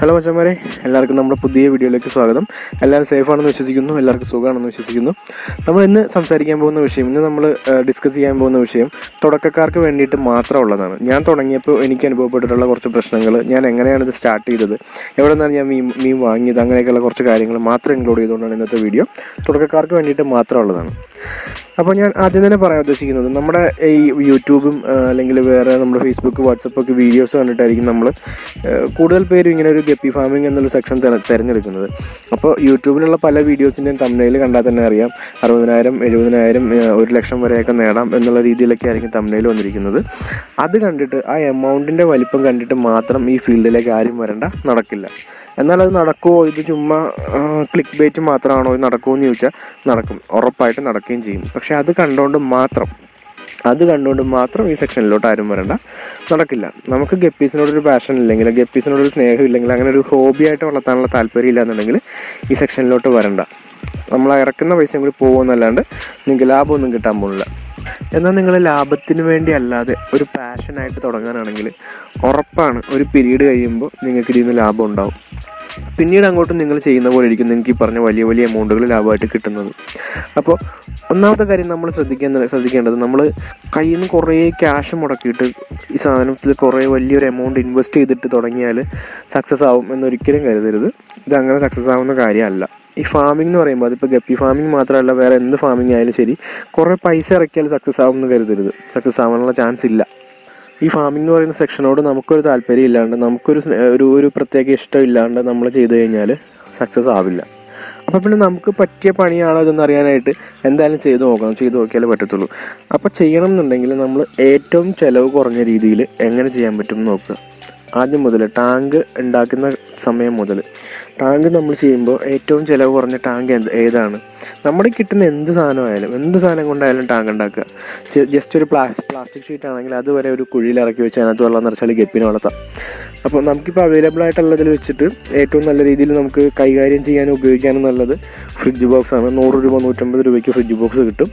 hello മച്ചന്മാരെ എല്ലാവർക്കും നമ്മുടെ പുതിയ വീഡിയോയിലേക്ക് സ്വാഗതം എല്ലാവരും സേഫ് ആണെന്ന് വിശ്വസിക്കുന്നു എല്ലാവർക്കും സുഖമാണെന്ന് വിശ്വസിക്കുന്നു നമ്മൾ ഇന്ന് സംസാരിക്കാൻ പോകുന്ന വിഷയം ഇന്ന് നമ്മൾ ഡിസ്കസ് ചെയ്യാൻ പോകുന്ന വിഷയം തുടക്കക്കാർക്ക് വേണ്ടിയിട്ട് മാത്രമുള്ളതാണ് ഞാൻ തുടങ്ങിയപ്പോൾ എനിക്ക് അനുഭവപ്പെട്ടിട്ടുള്ള കുറച്ച് പ്രശ്നങ്ങൾ ഞാൻ എങ്ങനെയാണ് ഇത് സ്റ്റാർട്ട് ചെയ്തത് എവിടെ നിന്നാണ് ഞാൻ മീൻ മീൻ വാങ്ങിയത് അങ്ങനെയൊക്കെയുള്ള കുറച്ച് കാര്യങ്ങൾ മാത്രം ഇൻക്ലൂഡ് ചെയ്തുകൊണ്ടാണ് ഇന്നത്തെ വീഡിയോ തുടക്കക്കാർക്ക് വേണ്ടിയിട്ട് മാത്രമുള്ളതാണ് അപ്പോൾ ഞാൻ ആദ്യം തന്നെ പറയാൻ ഉദ്ദേശിക്കുന്നത് നമ്മുടെ ഈ യൂട്യൂബും ആ, അല്ലെങ്കിൽ വേറെ നമ്മുടെ ഫേസ്ബുക്ക് വാട്സപ്പ് ഒക്കെ വീഡിയോസ് കണ്ടിട്ടായിരിക്കും നമ്മൾ കൂടുതൽ പേരും ഇങ്ങനെ ഒരു ഗപ്പി ഫാമിംഗ് എന്നുള്ള സെക്ഷൻ തിരഞ്ഞെടുക്കുന്നത് അപ്പോൾ യൂട്യൂബിലുള്ള പല വീഡിയോസിൻ്റെയും തമ്മിൽ കണ്ടാൽ തന്നെ അറിയാം അറുപതിനായിരം എഴുപതിനായിരം ആ, ഒരു ലക്ഷം വരെയൊക്കെ നേടാം എന്നുള്ള രീതിയിലൊക്കെ ആയിരിക്കും തമ്മിൽ വന്നിരിക്കുന്നത് അത് കണ്ടിട്ട് ആ എമൗണ്ടിൻ്റെ വലിപ്പം കണ്ടിട്ട് മാത്രം ഈ ഫീൽഡിലേക്ക് ആരും വരണ്ട നടക്കില്ല എന്നാൽ അത് നടക്കുമോ ഇത് ചുമ്മാ ക്ലിക്ക് ബേറ്റ് മാത്രമാണോ ഇത് നടക്കുമോ എന്ന് ചോദിച്ചാൽ നടക്കും ഉറപ്പായിട്ട് നടക്കുകയും ചെയ്യും പക്ഷെ അത് കണ്ടുകൊണ്ട് മാത്രം അത് കണ്ടുകൊണ്ട് മാത്രം ഈ സെക്ഷനിലോട്ട് ആരും വരണ്ട നടക്കില്ല നമുക്ക് ഗപ്പീസിനോടൊരു പാഷൻ ഇല്ലെങ്കിൽ ഗപ്പീസിനോടൊരു സ്നേഹം ഇല്ലെങ്കിൽ അങ്ങനെ ഒരു ഹോബിയായിട്ട് വളർത്താനുള്ള താല്പര്യം ഇല്ലാന്നുണ്ടെങ്കിൽ ഈ സെക്ഷനിലോട്ട് വരണ്ട നമ്മൾ ഇറക്കുന്ന പൈസയും കൂടി പോകുമെന്നല്ലാണ്ട് നിങ്ങൾക്ക് ലാഭമൊന്നും കിട്ടാൻ പോകുന്നില്ല എന്നാൽ നിങ്ങൾ ലാഭത്തിന് വേണ്ടി അല്ലാതെ ഒരു പാഷനായിട്ട് തുടങ്ങാനാണെങ്കിൽ ഉറപ്പാണ് ഒരു പീരീഡ് കഴിയുമ്പോൾ നിങ്ങൾക്ക് ഇതിൽ നിന്ന് ലാഭം ഉണ്ടാവും പിന്നീട് അങ്ങോട്ട് നിങ്ങൾ ചെയ്യുന്ന പോലെ ഇരിക്കും നിങ്ങൾക്ക് ഈ പറഞ്ഞ വലിയ വലിയ എമൗണ്ടുകൾ ലാഭമായിട്ട് കിട്ടുന്നത് അപ്പോൾ ഒന്നാമത്തെ കാര്യം നമ്മൾ ശ്രദ്ധിക്കേണ്ട ശ്രദ്ധിക്കേണ്ടത് നമ്മൾ കയ്യിൽ നിന്ന് കുറേ ക്യാഷ് മുടക്കിയിട്ട് ഈ സാധനത്തിൽ കുറേ വലിയൊരു എമൗണ്ട് ഇൻവെസ്റ്റ് ചെയ്തിട്ട് തുടങ്ങിയാൽ സക്സസ് ആവും എന്നൊരിക്കലും കരുതരുത് ഇത് അങ്ങനെ സക്സസ് ആവുന്ന കാര്യമല്ല ഈ ഫാമിംഗ് എന്ന് പറയുമ്പോൾ അതിപ്പോൾ ഗപ്പി ഫാമിംഗ് മാത്രമല്ല വേറെ എന്ത് ഫാമിംഗ് ആയാലും ശരി കുറേ പൈസ ഇറക്കിയാൽ സക്സസ് ആവും എന്ന് കരുതരുത് സക്സസ് ആവാനുള്ള ചാൻസ് ഇല്ല ഈ ഫാമിംഗ് എന്ന് പറയുന്ന സെക്ഷനോട് നമുക്കൊരു താല്പര്യം ഇല്ലാണ്ട് നമുക്കൊരു സ്നേ- ഒരു ഒരു പ്രത്യേക ഇഷ്ടം ഇല്ലാണ്ട് നമ്മൾ ചെയ്തു കഴിഞ്ഞാൽ സക്സസ് ആവില്ല അപ്പോൾ പിന്നെ നമുക്ക് പറ്റിയ പണിയാണോ ഇതെന്ന് അറിയാനായിട്ട് എന്തായാലും ചെയ്തു നോക്കണം ചെയ്തു നോക്കിയാലേ പറ്റത്തുള്ളൂ അപ്പോൾ ചെയ്യണം എന്നുണ്ടെങ്കിൽ നമ്മൾ ഏറ്റവും ചിലവ് കുറഞ്ഞ രീതിയിൽ എങ്ങനെ ചെയ്യാൻ പറ്റും എന്ന് നോക്കുക ആദ്യം മുതൽ ടാങ്ക് ഉണ്ടാക്കുന്ന സമയം മുതൽ ടാങ്ക് നമ്മൾ ചെയ്യുമ്പോൾ ഏറ്റവും ചിലവ് കുറഞ്ഞ ടാങ്ക് എന്ത് ഏതാണ് നമ്മുടെ കിട്ടുന്ന എന്ത് സാധനമായാലും എന്ത് സാധനം കൊണ്ടായാലും ടാങ്ക് ഉണ്ടാക്കുക ജസ്റ്റ് ഒരു പ്ലാസ്റ്റിക് പ്ലാസ്റ്റിക് ഷീറ്റ് ആണെങ്കിൽ അതുവരെ ഒരു കുഴിയിൽ ഇറക്കി വെച്ച് അതിനകത്ത് വെള്ളം നിറച്ചാൽ ഗപ്പിനെ വളർത്താം അപ്പോൾ നമുക്കിപ്പോൾ അവൈലബിൾ ആയിട്ടുള്ളതിൽ വെച്ചിട്ട് ഏറ്റവും നല്ല രീതിയിൽ നമുക്ക് കൈകാര്യം ചെയ്യാനും ഉപയോഗിക്കാനും നല്ലത് ഫ്രിഡ്ജ് ബോക്സ് ആണ് നൂറ് രൂപ നൂറ്റമ്പത് രൂപയ്ക്ക് ഫ്രിഡ്ജ് ബോക്സ് കിട്ടും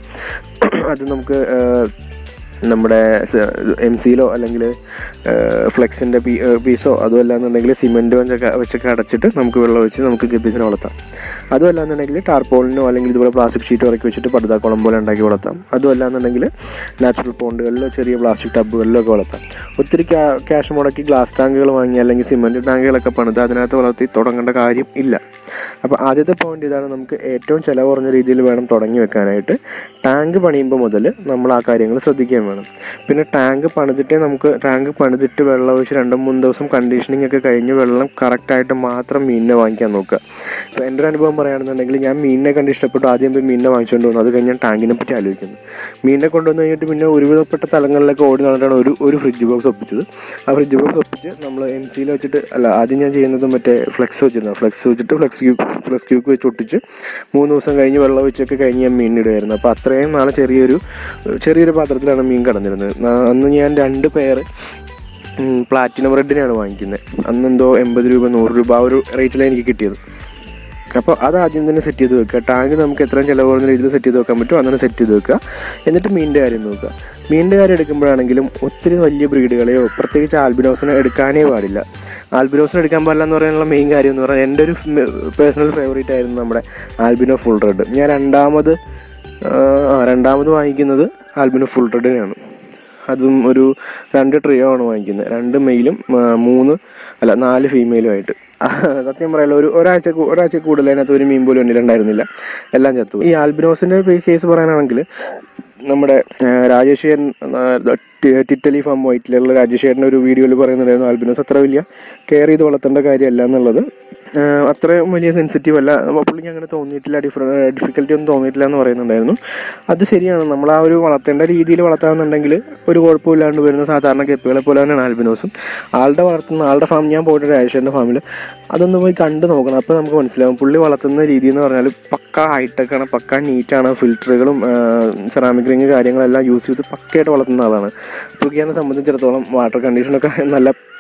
അത് നമുക്ക് ആ, നമ്മുടെ എം സിയിലോ അല്ലെങ്കിൽ ഫ്ലെക്സിൻ്റെ പീ പീസോ അതുമല്ല എന്നുണ്ടെങ്കിൽ സിമെൻറ്റ് വെച്ചൊക്കെ വെച്ചൊക്കെ അടച്ചിട്ട് നമുക്ക് വെള്ളം ഒഴിച്ച് നമുക്ക് ഗപ്പീസിനെ വളർത്താം അതുമല്ല എന്നുണ്ടെങ്കിൽ ടാർപോളിനോ അല്ലെങ്കിൽ ഇതുപോലെ പ്ലാസ്റ്റിക് ഷീറ്റോ ഇറക്കി വെച്ചിട്ട് പടുതാക്കുളം പോലെ ഉണ്ടാക്കി വളർത്താം അതുമല്ല എന്നുണ്ടെങ്കിൽ നാച്ചുറൽ പോണ്ടുകളിലോ ചെറിയ പ്ലാസ്റ്റിക് ടബുകളിലോ ഒക്കെ വളർത്താം ഒത്തിരി ക്യാ- ക്യാഷ് മുടക്കി ഗ്ലാസ് ടാങ്കുകൾ വാങ്ങി അല്ലെങ്കിൽ സിമെൻറ്റ് ടാങ്കുകളൊക്കെ പണിത് അതിനകത്ത് വളർത്തി തുടങ്ങേണ്ട കാര്യം ഇല്ല അപ്പോൾ ആദ്യത്തെ പോയിന്റ് ഇതാണ് നമുക്ക് ഏറ്റവും ചിലവ് കുറഞ്ഞ രീതിയിൽ വേണം തുടങ്ങി വെക്കാനായിട്ട് ടാങ്ക് പണിയുമ്പോൾ മുതൽ നമ്മൾ ആ കാര്യങ്ങൾ ശ്രദ്ധിക്കുകയും വേണം പിന്നെ ടാങ്ക് പണിതിട്ടേ നമുക്ക് ടാങ്ക് പണിതിട്ട് വെള്ളം ഒഴിച്ച് രണ്ട് മൂന്ന് ദിവസം കണ്ടീഷനിങ് ഒക്കെ കഴിഞ്ഞ് വെള്ളം കറക്റ്റായിട്ട് മാത്രം മീനിനെ വാങ്ങിക്കാൻ നോക്കുക ഇപ്പോൾ എൻ്റെ ഒരു അനുഭവം പറയുകയാണെന്നുണ്ടെങ്കിൽ ഞാൻ മീനിനെ കണ്ട് ഇഷ്ടപ്പെട്ടു ആദ്യം പോയി മീനിനെ വാങ്ങിച്ചുകൊണ്ട് വന്നു അത് കഴിഞ്ഞ് ഞാൻ ടാങ്കിനെ പറ്റി ആലോചിക്കുന്നു മീനിനെ കൊണ്ടുവന്ന് കഴിഞ്ഞിട്ട് പിന്നെ ഒരുവിധപ്പെട്ട സ്ഥലങ്ങളിലൊക്കെ ഓടി നടന്നിട്ടാണ് ഒരു ഒരു ഫ്രിഡ്ജ് ബോക്സ് ഒപ്പിച്ചത് ആ ഫ്രിഡ്ജ് ബോക്സ് ഒപ്പിച്ച് നമ്മൾ എം സിയിൽ വെച്ചിട്ട് അല്ല ആദ്യം ഞാൻ ചെയ്യുന്നത് മറ്റേ ഫ്ലെക്സ് വെച്ചിരുന്നു ഫ്ലെക്സ് വെച്ചിട്ട് ഫ്ലെക്സ് ക്യൂ ഫ്ലെക്സ് ക്യൂക്ക് വെച്ച് ഒട്ടിച്ച് മൂന്ന് ദിവസം കഴിഞ്ഞ് വെള്ളം ഒഴിച്ചൊക്കെ കഴിഞ്ഞ് ഞാൻ മീൻ ഇടുമായിരുന്നു അപ്പോൾ അത്രയും നാളെ ചെറിയൊരു ചെറിയൊരു പാത്രത്തിലാണ് മീൻ കിടന്നിരുന്നത് ന- അന്ന് ഞാൻ രണ്ട് പേര് പ്ലാറ്റിനം റെഡിനെയാണ് വാങ്ങിക്കുന്നത് അന്ന് എന്തോ എൺപത് രൂപ നൂറ് രൂപ ആ ഒരു റേറ്റിലാണ് എനിക്ക് കിട്ടിയത് അപ്പോൾ അത് ആദ്യം തന്നെ സെറ്റ് ചെയ്ത് വെക്കുക ടാങ്ക് നമുക്ക് എത്രയും ചിലവ് കുറഞ്ഞ രീതിയിൽ സെറ്റ് ചെയ്ത് വെക്കാൻ പറ്റും അങ്ങനെ സെറ്റ് ചെയ്ത് വെക്കുക എന്നിട്ട് മീനിൻ്റെ കാര്യം നോക്കുക മീനിൻ്റെ കാര്യം എടുക്കുമ്പോഴാണെങ്കിലും ഒത്തിരി വലിയ ബ്രീഡുകളെയോ പ്രത്യേകിച്ച് ആൽബിനോസിനെ എടുക്കാനേ പാടില്ല ആൽബിനോസിനെ എടുക്കാൻ പാടില്ല എന്ന് പറയാനുള്ള മെയിൻ കാര്യം എന്ന് പറഞ്ഞാൽ എൻ്റെ ഒരു പേഴ്സണൽ ഫേവറേറ്റ് ആയിരുന്നു നമ്മുടെ ആൽബിനോ ഫുൾ റെഡ് ഞാൻ രണ്ടാമത് ആ രണ്ടാമത് വാങ്ങിക്കുന്നത് ആൽബിനോ ഫുൾ റെഡിനെയാണ് അതും ഒരു രണ്ട് ട്രിയോ ആണ് വാങ്ങിക്കുന്നത് രണ്ട് മെയിലും ആ, മൂന്ന് അല്ല നാല് ഫീമെയിലും ആയിട്ട് സത്യം പറയാലോ ഒരു ഒരാഴ്ച കൂ- ഒരാഴ്ച കൂടുതൽ അതിനകത്ത് ഒരു മീൻ പോലും ഉണ്ടായിരുന്നില്ല എല്ലാം ചത്തു ഈ ആൽബിനോസിന്റെ കേസ് പറയാനാണെങ്കിൽ നമ്മുടെ ആ, രാജേഷ് ചേട്ടൻ ആ, ടി- ടിറ്റലി ഫാം വൈറ്റിലുള്ള രാജേഷ് ചേട്ടൻ്റെ ഒരു വീഡിയോയിൽ പറയുന്നുണ്ടായിരുന്നു ആൽബിനോസ് അത്ര വലിയ കെയർ ചെയ്ത് വളർത്തേണ്ട കാര്യമല്ല എന്നുള്ളത് ആ, അത്രയും വലിയ സെൻസിറ്റീവ് അല്ല അപ്പോൾ പുള്ളിക്ക് അങ്ങനെ തോന്നിയിട്ടില്ല ഡിഫറ ഡിഫിക്കൽറ്റി ഒന്നും തോന്നിയിട്ടില്ല എന്ന് പറയുന്നുണ്ടായിരുന്നു അത് ശരിയാണ് നമ്മൾ ആ ഒരു വളർത്തേണ്ട രീതിയിൽ വളർത്താമെന്നുണ്ടെങ്കിൽ ഒരു കുഴപ്പമില്ലാണ്ട് വരുന്ന സാധാരണ കെപ്പുകളെ പോലെ തന്നെയാണ് ആൽബിനോസും ആളുടെ വളർത്തുന്ന ആളുടെ ഫാം ഞാൻ പോയിട്ട് രാജേഷൻ്റെ ഫാമിൽ അതൊന്ന് പോയി കണ്ടു നോക്കണം അപ്പോൾ നമുക്ക് മനസ്സിലാവും പുള്ളി വളർത്തുന്ന രീതി എന്ന് പറഞ്ഞാൽ പക്ക ഹൈടെക് ആണ് പക്ക നീറ്റാണ് ഫിൽറ്ററുകളും സെറാമിക് റിങ് കാര്യങ്ങളെല്ലാം യൂസ് ചെയ്ത് പക്കയായിട്ട് വളർത്തുന്ന ആളാണ് പുള്ളിക്കാനെ സംബന്ധിച്ചിടത്തോളം വാട്ടർ കണ്ടീഷനൊക്കെ നല്ല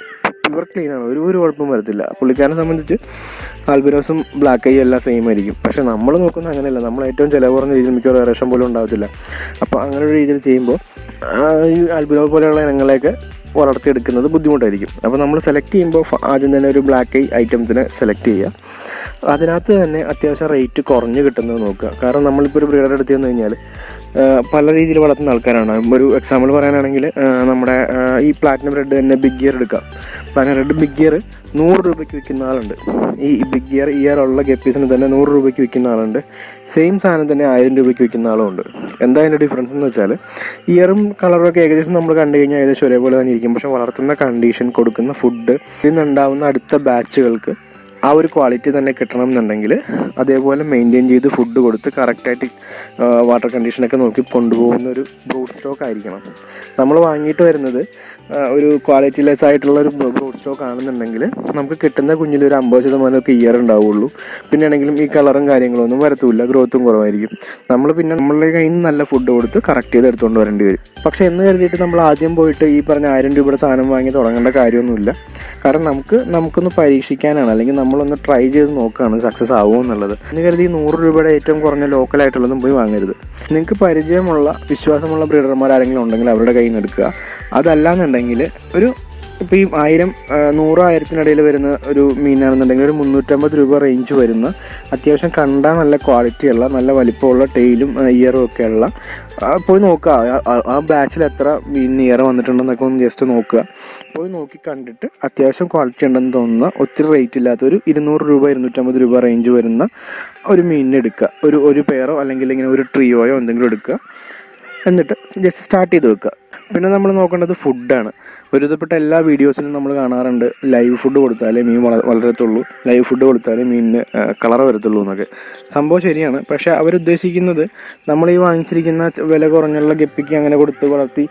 പ്യുവർ ക്ലീൻ ആണ് ഒരു ഒരു കുഴപ്പം വരത്തില്ല പുള്ളിക്കാരനെ സംബന്ധിച്ച് ആൽബിനോസും ബ്ലാക്ക് ഐ എല്ലാം സെയിം ആയിരിക്കും പക്ഷെ നമ്മൾ നോക്കുന്നത് അങ്ങനെയല്ല നമ്മൾ ഏറ്റവും ചിലവ് കുറഞ്ഞ രീതിയിൽ മിക്കവാറും ഏറേഷൻ പോലും ഉണ്ടാകത്തില്ല അപ്പോൾ അങ്ങനെ ഒരു രീതിയിൽ ചെയ്യുമ്പോൾ ആ, ഈ ആൽബിനോ പോലെയുള്ള ഇനങ്ങളെയൊക്കെ വളർത്തിയെടുക്കുന്നത് ബുദ്ധിമുട്ടായിരിക്കും അപ്പോൾ നമ്മൾ സെലക്ട് ചെയ്യുമ്പോൾ ഫ- ആദ്യം തന്നെ ഒരു ബ്ലാക്ക് ഐ ഐറ്റംസിനെ സെലക്ട് ചെയ്യുക അതിനകത്ത് തന്നെ അത്യാവശ്യം റേറ്റ് കുറഞ്ഞ് കിട്ടുന്നത് നോക്കുക കാരണം നമ്മളിപ്പോൾ ഒരു ബ്രീഡർ എടുത്തു തന്നു കഴിഞ്ഞാൽ ആ, പല രീതിയിൽ വളർത്തുന്ന ആൾക്കാരാണ് ഒരു എക്സാമ്പിൾ പറയാനാണെങ്കിൽ ആ, നമ്മുടെ ആ, ഈ പ്ലാറ്റിനം റെഡ് തന്നെ ബിഗ് ഗിയർ എടുക്കാം പ്ലാറ്റിനം റെഡ് ബിഗ് ഗിയർ നൂറ് രൂപയ്ക്ക് വിൽക്കുന്ന ആളുണ്ട് ഈ ബിഗ് ഗിയർ ഇയർ ഉള്ള ഗപ്പീസിന് തന്നെ നൂറ് രൂപയ്ക്ക് വിൽക്കുന്ന ആളുണ്ട് സെയിം സാധനം തന്നെ ആയിരം രൂപയ്ക്ക് വിൽക്കുന്ന ആളുണ്ട് എന്താ അതിൻ്റെ ഡിഫറൻസ് എന്ന് വെച്ചാൽ ഇയറും കളറും ഒക്കെ ഏകദേശം നമ്മൾ കണ്ടു കഴിഞ്ഞാൽ ഏകദേശം ഒരേപോലെ തന്നെ ഇരിക്കും പക്ഷെ വളർത്തുന്ന കണ്ടീഷൻ കൊടുക്കുന്ന ഫുഡ് ഇതിൽ നിന്നുണ്ടാവുന്ന അടുത്ത ബാച്ചുകൾക്ക് ആ ഒരു ക്വാളിറ്റി തന്നെ കിട്ടണം എന്നുണ്ടെങ്കിൽ അതേപോലെ മെയിൻറ്റെയിൻ ചെയ്ത് ഫുഡ് കൊടുത്ത് കറക്റ്റായിട്ട് വാട്ടർ കണ്ടീഷനൊക്കെ നോക്കി കൊണ്ടുപോകുന്ന ഒരു ബ്രൂഡ് സ്റ്റോക്ക് ആയിരിക്കണം നമ്മൾ വാങ്ങിയിട്ട് വരുന്നത് ആ, ഒരു ക്വാളിറ്റി ലെസ് ആയിട്ടുള്ള ഒരു ബ്രൂഡ് സ്റ്റോക്ക് ആണെന്നുണ്ടെങ്കിൽ നമുക്ക് കിട്ടുന്ന കുഞ്ഞിൽ ഒരു അമ്പത് ശതമാനമൊക്കെ ഇയർ ഉണ്ടാവുള്ളൂ പിന്നെ ആണെങ്കിലും ഈ കളറും കാര്യങ്ങളൊന്നും വരത്തുമില്ല ഗ്രോത്തും കുറവായിരിക്കും നമ്മൾ പിന്നെ നമ്മളുടെ കയ്യിൽ നിന്ന് നല്ല ഫുഡ് കൊടുത്ത് കറക്റ്റ് ചെയ്ത് എടുത്തുകൊണ്ട് വരേണ്ടി വരും പക്ഷേ എന്ന് കരുതിയിട്ട് നമ്മൾ ആദ്യം പോയിട്ട് ഈ പറഞ്ഞ ആയിരം രൂപയുടെ സാധനം വാങ്ങി തുടങ്ങേണ്ട കാര്യമൊന്നുമില്ല കാരണം നമുക്ക് നമുക്കൊന്ന് പരീക്ഷിക്കാനാണ് അല്ലെങ്കിൽ നമ്മളൊന്ന് ട്രൈ ചെയ്ത് നോക്കുകയാണ് സക്സസ് ആവുമോ എന്നുള്ളത് എന്ന് കരുതി ഈ നൂറ് രൂപയുടെ ഏറ്റവും കുറഞ്ഞ ലോക്കലായിട്ടുള്ളതും പോയി വാങ്ങരുത് നിങ്ങൾക്ക് പരിചയമുള്ള വിശ്വാസമുള്ള ബ്രീഡർമാർ ആരെങ്കിലും ഉണ്ടെങ്കിൽ അവരുടെ കയ്യിൽ നിന്ന് എടുക്കുക അതല്ലാന്നുണ്ടെങ്കിൽ ഒരു ഇപ്പോൾ ഈ ആയിരം ആ, നൂറ് ആയിരത്തിനിടയിൽ വരുന്ന ഒരു മീനാണെന്നുണ്ടെങ്കിൽ ഒരു മുന്നൂറ്റമ്പത് രൂപ റേഞ്ച് വരുന്ന അത്യാവശ്യം കണ്ടാൽ നല്ല ക്വാളിറ്റിയുള്ള നല്ല വലിപ്പമുള്ള ടെയിലും ഇയറും ഒക്കെ ഉള്ള ആ, പോയി നോക്കുക ആ- ആ- ആ ബാച്ചിൽ എത്ര മീൻ ഇയർ വന്നിട്ടുണ്ടെന്നൊക്കെ ഒന്ന് ജസ്റ്റ് നോക്കുക പോയി നോക്കി കണ്ടിട്ട് അത്യാവശ്യം ക്വാളിറ്റി ഉണ്ടെന്ന് തോന്നുന്ന ഒത്തിരി റേറ്റ് ഇല്ലാത്ത ഒരു ഇരുന്നൂറ് രൂപ ഇരുന്നൂറ്റമ്പത് രൂപ റേഞ്ച് വരുന്ന ഒരു മീനിനെ എടുക്കുക ഒരു ഒരു പെയറോ അല്ലെങ്കിൽ ഇങ്ങനെ ഒരു ട്രിയോയോ എന്തെങ്കിലും എടുക്കുക എന്നിട്ട് ജസ്റ്റ് സ്റ്റാർട്ട് ചെയ്ത് വെക്കുക പിന്നെ നമ്മൾ നോക്കേണ്ടത് ഫുഡാണ് ഒരുവിധപ്പെട്ട എല്ലാ വീഡിയോസിലും നമ്മൾ കാണാറുണ്ട് ലൈവ് ഫുഡ് കൊടുത്താലേ മീൻ വള വളരത്തുള്ളൂ ലൈവ് ഫുഡ് കൊടുത്താലേ മീനിന് കളർ വരത്തുള്ളൂ എന്നൊക്കെ സംഭവം ശരിയാണ് പക്ഷേ അവരുദ്ദേശിക്കുന്നത് നമ്മൾ ഈ വാങ്ങിച്ചിരിക്കുന്ന ച- വില കുറഞ്ഞുള്ള ഗപ്പിക്ക് അങ്ങനെ കൊടുത്ത് വളർത്തി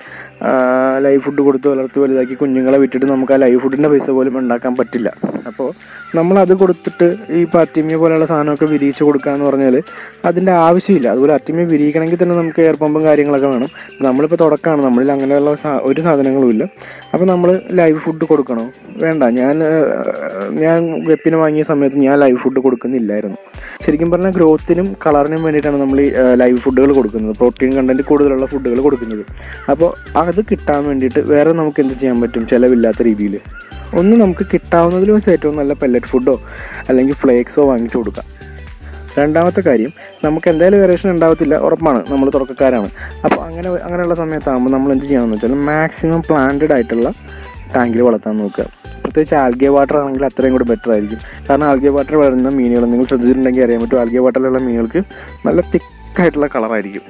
ലൈവ് ഫുഡ് കൊടുത്ത് വളർത്തി വലുതാക്കി കുഞ്ഞുങ്ങളെ വിട്ടിട്ട് നമുക്ക് ആ ലൈവ് ഫുഡിൻ്റെ പൈസ പോലും ഉണ്ടാക്കാൻ പറ്റില്ല അപ്പോൾ നമ്മളത് കൊടുത്തിട്ട് ഈ ഇപ്പോൾ അറ്റിമിയ പോലെയുള്ള സാധനമൊക്കെ വിരിയിച്ച് കൊടുക്കുക എന്ന് പറഞ്ഞാൽ അതിൻ്റെ ആവശ്യമില്ല അതുപോലെ അറ്റിമിയ വിരിയിക്കണമെങ്കിൽ തന്നെ നമുക്ക് എയർ പമ്പും കാര്യങ്ങളൊക്കെ വേണം നമ്മളിപ്പോൾ തുടക്കമാണ് നമ്മളിൽ അങ്ങനെയുള്ള സാ- ഒരു സാധനങ്ങളും ഇല്ല അപ്പോൾ നമ്മൾ ലൈവ് ഫുഡ് കൊടുക്കണോ വേണ്ട ഞാൻ ഏഹ്, ഞാൻ വെപ്പിന് വാങ്ങിയ സമയത്ത് ഞാൻ ലൈവ് ഫുഡ് കൊടുക്കുന്നില്ലായിരുന്നു ശരിക്കും പറഞ്ഞാൽ ഗ്രോത്തിനും കളറിനും വേണ്ടിയിട്ടാണ് നമ്മൾ ഈ ലൈവ് ഫുഡുകൾ കൊടുക്കുന്നത് പ്രോട്ടീൻ കണ്ടന്റ് കൂടുതലുള്ള ഫുഡുകൾ കൊടുക്കുന്നത് അപ്പോൾ അത് കിട്ടാൻ വേണ്ടിയിട്ട് വേറെ നമുക്ക് എന്ത് ചെയ്യാൻ പറ്റും ചിലവില്ലാത്ത രീതിയിൽ ഒന്ന് നമുക്ക് കിട്ടാവുന്നതിൽ വെച്ച് ഏറ്റവും നല്ല പെല്ലറ്റ് ഫുഡോ അല്ലെങ്കിൽ ഫ്ലേക്സോ വാങ്ങിച്ചു കൊടുക്കാം രണ്ടാമത്തെ കാര്യം നമുക്ക് എന്തായാലും വേരിയേഷൻ ഉണ്ടാവത്തില്ല ഉറപ്പാണ് നമ്മൾ തുടക്കക്കാരാണ് അപ്പോൾ അങ്ങനെ അങ്ങനെയുള്ള സമയത്താകുമ്പോൾ നമ്മൾ എന്ത് ചെയ്യണമെന്ന് വെച്ചാൽ മാക്സിമം പ്ലാന്റഡ് ആയിട്ടുള്ള ടാങ്കിൽ വളർത്താൻ നോക്കുക പ്രത്യേകിച്ച് ആൽഗെ വാട്ടർ ആണെങ്കിൽ അത്രയും കൂടി ബെറ്റർ ആയിരിക്കും കാരണം ആൽഗെ വാട്ടർ വളരുന്ന മീനുകൾ നിങ്ങൾ ശ്രദ്ധിച്ചിട്ടുണ്ടെങ്കിൽ അറിയാൻ പറ്റും ആൽഗെ വാട്ടറിലുള്ള മീനുകൾക്ക് നല്ല തിക്കായിട്ടുള്ള കളറായിരിക്കും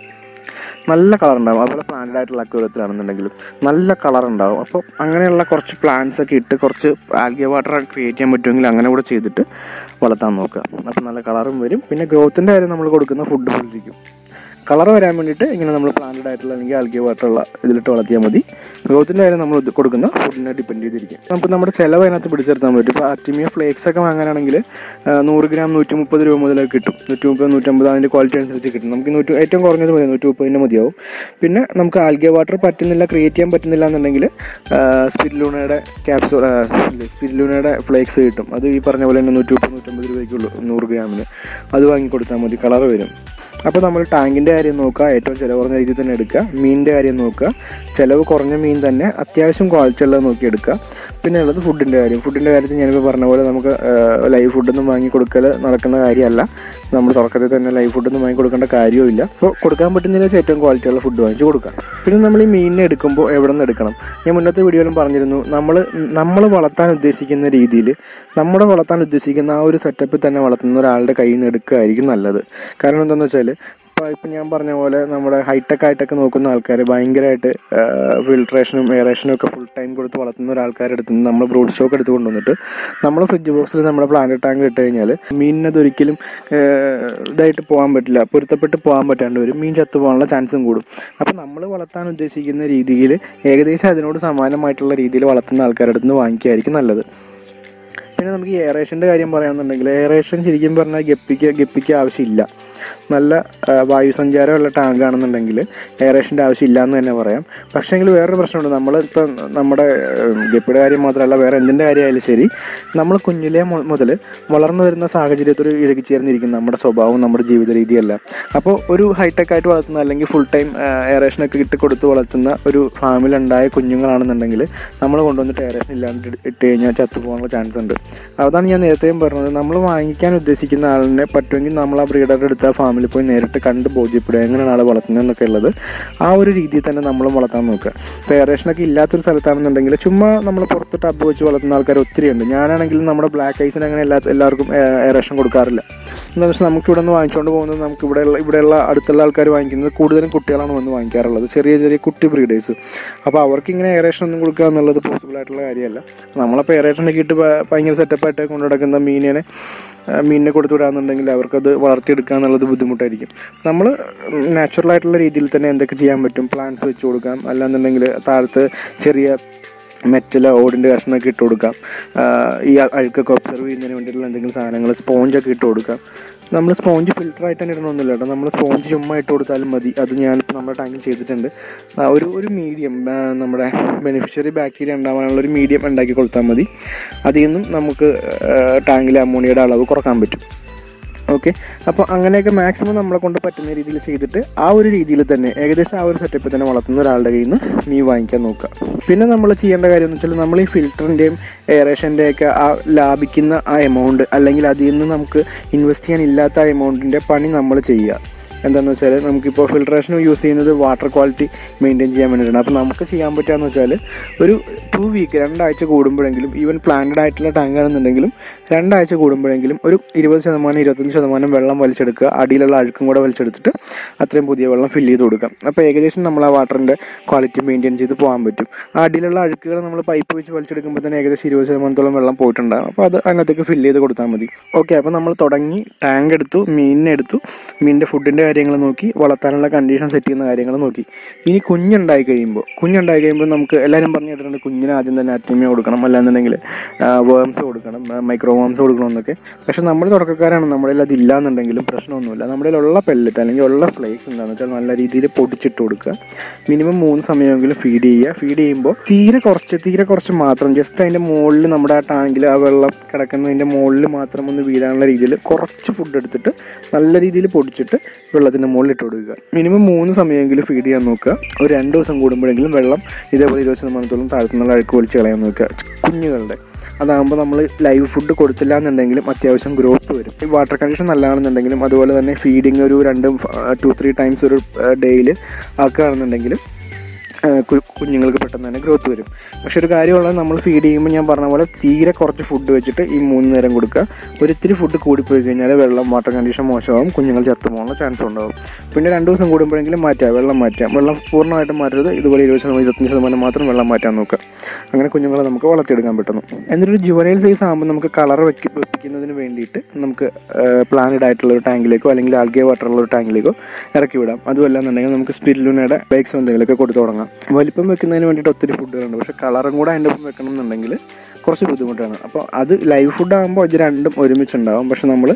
നല്ല കളർ ഉണ്ടാവും അതുപോലെ പ്ലാന്റഡ് ആയിട്ടുള്ള അക്വരത്തിലാണെന്നുണ്ടെങ്കിലും നല്ല കളർ ഉണ്ടാവും അപ്പോൾ അങ്ങനെയുള്ള കുറച്ച് പ്ലാന്റ്സ് ഒക്കെ ഇട്ട് കുറച്ച് ആൽഗിയ വാട്ടർ ക്രിയേറ്റ് ചെയ്യാൻ പറ്റുമെങ്കിൽ അങ്ങനെ കൂടെ ചെയ്തിട്ട് വളർത്താൻ നോക്കുക അപ്പോൾ നല്ല കളറും വരും പിന്നെ ഗ്രോത്തിൻ്റെ കാര്യം നമ്മൾ കൊടുക്കുന്ന ഫുഡ് പോലിരിക്കും കളർ വരാൻ വേണ്ടിയിട്ട് ഇങ്ങനെ നമ്മൾ പ്ലാന്റഡ് ആയിട്ടുള്ള അല്ലെങ്കിൽ ആൽഗിയ വാട്ടറുള്ള ഇതിലിട്ട് വളർത്തിയാൽ മതി ഗ്രോത്തിൻ്റെ കാര്യം നമ്മൾ ഇത് കൊടുക്കുന്ന ഫുഡിനെ ഡിപ്പെൻഡ് ചെയ്തിരിക്കും നമുക്ക് നമ്മുടെ ചിലവ് അതിനകത്ത് പിടിച്ചെടുത്താൻ പറ്റും ഇപ്പോൾ അറ്റിമിയ ഫ്ലേക്സ് ഒക്കെ വാങ്ങാനാണെങ്കിൽ ആ, നൂറ് ഗ്രാം നൂറ്റി മുപ്പത് രൂപ മുതലൊക്കെ കിട്ടും നൂറ്റി മുപ്പത് നൂറ്റമ്പത് അതിൻ്റെ ക്വാളിറ്റി അനുസരിച്ച് കിട്ടും നമുക്ക് നൂറ്റി ഏറ്റവും കുറഞ്ഞത് മതി നൂറ്റി മുപ്പതിൻ്റെ മതിയാവും പിന്നെ നമുക്ക് ആൽഗിയ വാട്ടർ പറ്റുന്നില്ല ക്രിയേറ്റ് ചെയ്യാൻ പറ്റുന്നില്ല എന്നുണ്ടെങ്കിൽ സ്പിരിലൂണയുടെ ക്യാപ്സൂൾ സ്പിരിലൂണയുടെ ഫ്ലേക്സ് കിട്ടും അത് ഈ പറഞ്ഞ പോലെ തന്നെ നൂറ്റി മുപ്പത് നൂറ്റമ്പത് രൂപയ്ക്കുള്ളൂ നൂറ് ഗ്രാമിന് അത് വാങ്ങി കൊടുത്താൽ മതി കളർ വരും അപ്പോൾ നമ്മൾ ടാങ്കിൻ്റെ കാര്യം നോക്കുക ഏറ്റവും ചിലവ് കുറഞ്ഞ രീതിയിൽ തന്നെ എടുക്കുക മീനിൻ്റെ കാര്യം നോക്കുക ചിലവ് കുറഞ്ഞ മീൻ തന്നെ അത്യാവശ്യം ക്വാളിറ്റി ഉള്ളത് നോക്കി എടുക്കുക പിന്നെ ഉള്ളത് ഫുഡിൻ്റെ കാര്യം ഫുഡിൻ്റെ കാര്യത്തിൽ ഞാനിപ്പോൾ പറഞ്ഞ പോലെ നമുക്ക് ലൈവ് ഫുഡൊന്നും വാങ്ങി കൊടുക്കൽ നടക്കുന്ന കാര്യമല്ല നമ്മൾ തുടക്കത്തിൽ തന്നെ ലൈവ് ഫുഡൊന്നും വാങ്ങി കൊടുക്കേണ്ട കാര്യവുമില്ല അപ്പോൾ കൊടുക്കാൻ പറ്റുന്നതിൽ വെച്ച് ഏറ്റവും ക്വാളിറ്റിയുള്ള ഫുഡ് വാങ്ങിച്ച് കൊടുക്കുക പിന്നെ നമ്മൾ ഈ മീനിനെ എടുക്കുമ്പോൾ എവിടെ നിന്ന് എടുക്കണം ഞാൻ മുന്നത്തെ വീഡിയോയിലും പറഞ്ഞിരുന്നു നമ്മൾ നമ്മൾ വളർത്താൻ ഉദ്ദേശിക്കുന്ന രീതിയിൽ നമ്മുടെ വളർത്താൻ ഉദ്ദേശിക്കുന്ന ആ ഒരു സെറ്റപ്പിൽ തന്നെ വളർത്തുന്ന ഒരാളുടെ കയ്യിൽ നിന്ന് എടുക്കുകയായിരിക്കും നല്ലത് കാരണം എന്താണെന്ന് വെച്ചാൽ ഇപ്പോൾ ഇപ്പം ഞാൻ പറഞ്ഞ പോലെ നമ്മുടെ ഹൈടെക് ആയിട്ടൊക്കെ നോക്കുന്ന ആൾക്കാർ ഭയങ്കരമായിട്ട് ഫിൽട്രേഷനും എയറേഷനും ഒക്കെ ഫുൾ ടൈം കൊടുത്ത് വളർത്തുന്ന ഒരാൾക്കാരുടെ അടുത്ത് നിന്ന് നമ്മൾ ബ്രോഡ് സ്റ്റോക്ക് എടുത്ത് കൊണ്ടുവന്നിട്ട് നമ്മൾ ഫ്രിഡ്ജ് ബോക്സിൽ നമ്മുടെ പ്ലാന്റ് ടാങ്ക് ഇട്ട് കഴിഞ്ഞാൽ മീനിനത് ഒരിക്കലും ഏഹ്, ഇതായിട്ട് പോകാൻ പറ്റില്ല പൊരുത്തപ്പെട്ട് പോകാൻ പറ്റാണ്ട് വരും മീൻ ചത്തു പോകാനുള്ള ചാൻസും കൂടും അപ്പോൾ നമ്മൾ വളർത്താൻ ഉദ്ദേശിക്കുന്ന രീതിയിൽ ഏകദേശം അതിനോട് സമാനമായിട്ടുള്ള രീതിയിൽ വളർത്തുന്ന ആൾക്കാരുടെ അടുത്ത് നിന്ന് വാങ്ങിക്കുകയായിരിക്കും നല്ലത് പിന്നെ നമുക്ക് ഈ എയറേഷൻ്റെ കാര്യം പറയുകയാണെന്നുണ്ടെങ്കിൽ എയറേഷൻ ശരിക്കും പറഞ്ഞാൽ ഗപ്പിക്ക് ഗപ്പിക്ക് ആവശ്യമില്ല നല്ല ആ, വായു സഞ്ചാരമുള്ള ടാങ്ക് ആണെന്നുണ്ടെങ്കിൽ എയറേഷൻ്റെ ആവശ്യമില്ല എന്ന് തന്നെ പറയാം പക്ഷേങ്കിൽ വേറൊരു പ്രശ്നമുണ്ട് നമ്മൾ ഇപ്പം നമ്മുടെ ഗപ്പിയുടെ കാര്യം മാത്രമല്ല വേറെ എന്തിൻ്റെ കാര്യമായാലും ശരി നമ്മൾ കുഞ്ഞിലെ മു- മുതൽ വളർന്നു വരുന്ന സാഹചര്യത്തോട് ഇഴുകിച്ചേർന്നിരിക്കും നമ്മുടെ സ്വഭാവം നമ്മുടെ ജീവിത രീതിയെല്ലാം അപ്പോൾ ഒരു ഹൈടെക് ആയിട്ട് വളർത്തുന്ന അല്ലെങ്കിൽ ഫുൾ ടൈം എയറേഷനൊക്കെ ഇട്ട് കൊടുത്ത് വളർത്തുന്ന ഒരു ഫാമിലുണ്ടായ കുഞ്ഞുങ്ങളാണെന്നുണ്ടെങ്കിൽ നമ്മൾ കൊണ്ടുവന്നിട്ട് എയറേഷൻ ഇല്ലാണ്ട് ഇട്ട് ഇട്ട് കഴിഞ്ഞാൽ ചത്തുപോകാനുള്ള ചാൻസ് ഉണ്ട് അതാണ് ഞാൻ നേരത്തെയും പറഞ്ഞത് നമ്മൾ വാങ്ങിക്കാൻ ഉദ്ദേശിക്കുന്ന ആളിനെ പറ്റുമെങ്കിൽ നമ്മൾ ആ ബ്രീഡറുടെ അടുത്ത് ആ ഫാമിൽ പോയി നേരിട്ട് കണ്ട് ബോധ്യപ്പെടുക എങ്ങനെയാണ് ആൾ വളർത്തുന്നത് എന്നൊക്കെ ഉള്ളത് ആ ഒരു രീതിയിൽ തന്നെ നമ്മളും വളർത്താൻ നോക്കുക ഇപ്പോൾ എയറേഷനൊക്കെ ഇല്ലാത്തൊരു സ്ഥലത്താണെന്നുണ്ടെങ്കിൽ ചുമ്മാ നമ്മൾ പുറത്ത് ടബ് വെച്ച് വളർത്തുന്ന ആൾക്കാർ ഒത്തിരി ഉണ്ട് ഞാനാണെങ്കിലും നമ്മുടെ ബ്ലാക്ക് ഐസിന് അങ്ങനെ എല്ലാ എല്ലാവർക്കും എയറേഷൻ കൊടുക്കാറില്ല എന്താണെന്ന് വെച്ചാൽ നമുക്ക് ഇവിടെ നിന്ന് വാങ്ങിച്ചുകൊണ്ട് പോകുന്നത് നമുക്ക് ഇവിടെയുള്ള ഇവിടെയുള്ള അടുത്തുള്ള ആൾക്കാർ വാങ്ങിക്കുന്നത് കൂടുതലും കുട്ടികളാണ് വന്ന് വാങ്ങിക്കാറുള്ളത് ചെറിയ ചെറിയ കുട്ടി ബ്രീഡേഴ്സ് അപ്പോൾ അവർക്ക് ഇങ്ങനെ എയറേഷൻ ഒന്നും കൊടുക്കുക എന്നുള്ളത് പോസിബിൾ ആയിട്ടുള്ള കാര്യമല്ല നമ്മളപ്പോൾ എയറേഷനൊക്കെ ഇട്ട് ഭ- ഭയങ്കര സെറ്റപ്പായിട്ട് കൊണ്ടു നടക്കുന്ന മീനിനെ ആ, മീനിനെ കൊടുത്തു വിടാന്നുണ്ടെങ്കിൽ അവർക്കത് വളർത്തിയെടുക്കുക എന്നുള്ളത് ബുദ്ധിമുട്ടായിരിക്കും നമ്മൾ നാച്ചുറൽ ആയിട്ടുള്ള രീതിയിൽ തന്നെ എന്തൊക്കെ ചെയ്യാൻ പറ്റും പ്ലാന്റ്സ് വെച്ച് കൊടുക്കാം അല്ലാന്നുണ്ടെങ്കിൽ താഴത്ത് ചെറിയ മെറ്റൽ ഓടിൻ്റെ കഷ്ണമൊക്കെ ഇട്ട് കൊടുക്കാം ആ, ഈ അ- അഴുക്കൊക്കെ ഒബ്സർവ് ചെയ്യുന്നതിന് വേണ്ടിയിട്ടുള്ള എന്തെങ്കിലും സാധനങ്ങൾ സ്പോഞ്ചൊക്കെ ഇട്ട് കൊടുക്കാം നമ്മൾ സ്പോഞ്ച് ഫിൽറ്റർ ആയിട്ട് തന്നെ ഇടണമെന്നില്ല കേട്ടോ നമ്മൾ സ്പോഞ്ച് ചുമ്മാ ഇട്ട് കൊടുത്താലും മതി അത് ഞാനിപ്പോൾ നമ്മുടെ ടാങ്കിൽ ചെയ്തിട്ടുണ്ട് ആ, ഒരു ഒരു മീഡിയം നമ്മുടെ ബെനിഫിഷ്യറി ബാക്ടീരിയ ഉണ്ടാവാനുള്ള ഒരു മീഡിയം ഉണ്ടാക്കി കൊടുത്താൽ മതി അതിൽ നിന്നും നമുക്ക് ടാങ്കിലെ അമോണിയയുടെ അളവ് കുറക്കാൻ പറ്റും ഓക്കെ അപ്പോൾ അങ്ങനെയൊക്കെ മാക്സിമം നമ്മളെ കൊണ്ട് പറ്റുന്ന രീതിയിൽ ചെയ്തിട്ട് ആ ഒരു രീതിയിൽ തന്നെ ഏകദേശം ആ ഒരു സെറ്റപ്പിൽ തന്നെ വളർത്തുന്ന ഒരാളുടെ കയ്യിൽ നിന്ന് മീൻ വാങ്ങിക്കാൻ നോക്കുക പിന്നെ നമ്മൾ ചെയ്യേണ്ട കാര്യം എന്ന് വെച്ചാൽ നമ്മൾ ഈ ഫിൽറ്ററിൻ്റെയും എയറേഷൻ്റെയൊക്കെ ആ ലാഭിക്കുന്ന ആ എമൗണ്ട് അല്ലെങ്കിൽ അതിൽ നിന്ന് നമുക്ക് ഇൻവെസ്റ്റ് ചെയ്യാൻ ഇല്ലാത്ത ആ എമൗണ്ടിൻ്റെ പണി നമ്മൾ ചെയ്യുക എന്താണെന്ന് വെച്ചാൽ നമുക്കിപ്പോൾ ഫിൽട്രേഷൻ യൂസ് ചെയ്യുന്നത് വാട്ടർ ക്വാളിറ്റി മെയിൻറ്റെയിൻ ചെയ്യാൻ വേണ്ടിയിട്ടാണ് അപ്പോൾ നമുക്ക് ചെയ്യാൻ പറ്റുകയെന്ന് വെച്ചാൽ ഒരു ടു വീക്ക് രണ്ടാഴ്ച കൂടുമ്പോഴെങ്കിലും ഈവൻ പ്ലാന്റഡ് ആയിട്ടുള്ള ടാങ്ക് ആണെന്നുണ്ടെങ്കിലും രണ്ടാഴ്ച കൂടുമ്പോഴെങ്കിലും ഒരു ഇരുപത് ശതമാനം ഇരുപത്തഞ്ച് ശതമാനം വെള്ളം വലിച്ചെടുക്കുക അടിയിലുള്ള അഴുക്കും കൂടെ വലിച്ചെടുത്തിട്ട് അത്രയും പുതിയ വെള്ളം ഫില്ല് ചെയ്ത് കൊടുക്കാം അപ്പോൾ ഏകദേശം നമ്മൾ ആ വാട്ടറിൻ്റെ ക്വാളിറ്റി മെയിൻറ്റെയിൻ ചെയ്ത് പോകാൻ പറ്റും ആ അടിയിലുള്ള അഴുക്കുകൾ നമ്മൾ പൈപ്പ് വെച്ച് വലിച്ചെടുക്കുമ്പോൾ തന്നെ ഏകദേശം ഇരുപത് ശതമാനത്തോളം വെള്ളം പോയിട്ടുണ്ടാകും അപ്പോൾ അത് അതിനകത്തേക്ക് ഫില്ല് ചെയ്ത് കൊടുത്താൽ മതി ഓക്കെ അപ്പോൾ നമ്മൾ തുടങ്ങി ടാങ്ക് എടുത്തു മീനിനെ എടുത്തു മീനിൻ്റെ ഫുഡിൻ്റെ കാര്യങ്ങൾ നോക്കി വളർത്താനുള്ള കണ്ടീഷൻ സെറ്റ് ചെയ്യുന്ന കാര്യങ്ങൾ നോക്കി ഇനി കുഞ്ഞുണ്ടായി കഴിയുമ്പോൾ കുഞ്ഞുണ്ടായി കഴിയുമ്പോൾ നമുക്ക് എല്ലാവരും പറഞ്ഞു കേട്ടിട്ടുണ്ട് കുഞ്ഞിന് ആദ്യം തന്നെ അറ്റിമിയ കൊടുക്കണം അല്ലാന്നുണ്ടെങ്കിൽ വേംസ് കൊടുക്കണം മൈക്രോ വേംസ് കൊടുക്കണം എന്നൊക്കെ പക്ഷെ നമ്മൾ തുടക്കക്കാരാണ് നമ്മുടെ കയ്യിൽ അതില്ല എന്നുണ്ടെങ്കിലും പ്രശ്നമൊന്നുമില്ല നമ്മുടെ കയ്യിലുള്ള പെല്ലറ്റ് അല്ലെങ്കിൽ ഉള്ള ഫ്ലേക്സ് എന്താണെന്ന് വെച്ചാൽ നല്ല രീതിയിൽ പൊടിച്ചിട്ട് കൊടുക്കുക മിനിമം മൂന്ന് സമയമെങ്കിലും ഫീഡ് ചെയ്യുക ഫീഡ് ചെയ്യുമ്പോൾ തീരെ കുറച്ച് തീരെ കുറച്ച് മാത്രം ജസ്റ്റ് അതിൻ്റെ മുകളിൽ നമ്മുടെ ആ ടാങ്കിൽ ആ വെള്ളം കിടക്കുന്നതിൻ്റെ മുകളിൽ മാത്രം ഒന്ന് വീഴാനുള്ള രീതിയിൽ കുറച്ച് ഫുഡ് എടുത്തിട്ട് നല്ല രീതിയിൽ പൊടിച്ചിട്ട് വെള്ളത്തിൻ്റെ മുകളിൽ ഇട്ട് കൊടുക്കുക മിനിമം മൂന്ന് സമയമെങ്കിലും ഫീഡ് ചെയ്യാൻ നോക്കുക ഒരു രണ്ട് ദിവസം കൂടുമ്പോഴെങ്കിലും വെള്ളം ഇതേപോലെ ഇരുപത് ശതമാനത്തോളം താഴ്ത്തുന്നുള്ള അഴുക്ക് വലിച്ച് കളയാൻ നോക്കുക കുഞ്ഞുങ്ങളുടെ അതാകുമ്പോൾ നമ്മൾ ലൈവ് ഫുഡ് കൊടുത്തില്ല എന്നുണ്ടെങ്കിലും അത്യാവശ്യം ഗ്രോത്ത് വരും ഈ വാട്ടർ കണ്ടീഷൻ നല്ലതാണെന്നുണ്ടെങ്കിലും അതുപോലെ തന്നെ ഫീഡിങ് ഒരു രണ്ട് ടു ത്രീ ടൈംസ് ഒരു ഡേയിൽ ആക്കുകയാണെന്നുണ്ടെങ്കിലും ആ, കു- കുഞ്ഞുങ്ങൾക്ക് പെട്ടെന്ന് തന്നെ ഗ്രോത്ത് വരും പക്ഷെ ഒരു കാര്യമുള്ളത് നമ്മൾ ഫീഡ് ചെയ്യുമ്പോൾ ഞാൻ പറഞ്ഞ പോലെ തീരെ കുറച്ച് ഫുഡ് വെച്ചിട്ട് ഈ മൂന്ന് നേരം കൊടുക്കുക ഒരിത്തിരി ഫുഡ് കൂടിപ്പോയി കഴിഞ്ഞാൽ വെള്ളം വാട്ടർ കണ്ടീഷൻ മോശമാകും കുഞ്ഞുങ്ങൾ ചത്തുപോകാനുള്ള ചാൻസ് ഉണ്ടാവും പിന്നെ രണ്ട് ദിവസം കൂടുമ്പോഴെങ്കിലും മാറ്റാം വെള്ളം മാറ്റാം വെള്ളം പൂർണ്ണമായിട്ടും മാറ്റരുത് ഇതുപോലെ ഇരുപത് ശതമാനം ഇരുപത്തഞ്ച് ശതമാനം മാത്രം വെള്ളം മാറ്റാൻ നോക്കുക അങ്ങനെ കുഞ്ഞുങ്ങളെ നമുക്ക് വളർത്തിയെടുക്കാൻ പറ്റുന്നു എന്നിട്ടൊരു ജുവനൈൽ സൈസ് ആകുമ്പോൾ നമുക്ക് കളർ വെക്കി വെപ്പിക്കുന്നതിന് വേണ്ടിയിട്ട് നമുക്ക് പ്ലാനഡ് ആയിട്ടുള്ള ഒരു ടാങ്കിലേക്കോ അല്ലെങ്കിൽ ആൽഗേ വാട്ടറുള്ള ഒരു ടാങ്കിലേക്കോ ഇറക്കി വിടാം അതുമല്ല എന്നുണ്ടെങ്കിൽ നമുക്ക് സ്പിരിലൂനയുടെ ബൈക്സ് എന്തെങ്കിലുമൊക്കെ കൊടുത്തു തുടങ്ങാം വലിപ്പം വെക്കുന്നതിന് വേണ്ടിയിട്ട് ഒത്തിരി ഫുഡുകളുണ്ട് പക്ഷേ കളറും കൂടെ അതിൻ്റെ ഒപ്പം വെക്കണം എന്നുണ്ടെങ്കിൽ കുറച്ച് ബുദ്ധിമുട്ടാണ് അപ്പോൾ അത് ലൈവ് ഫുഡ് ആകുമ്പോൾ ഇത് രണ്ടും ഒരുമിച്ചുണ്ടാവും പക്ഷെ നമ്മൾ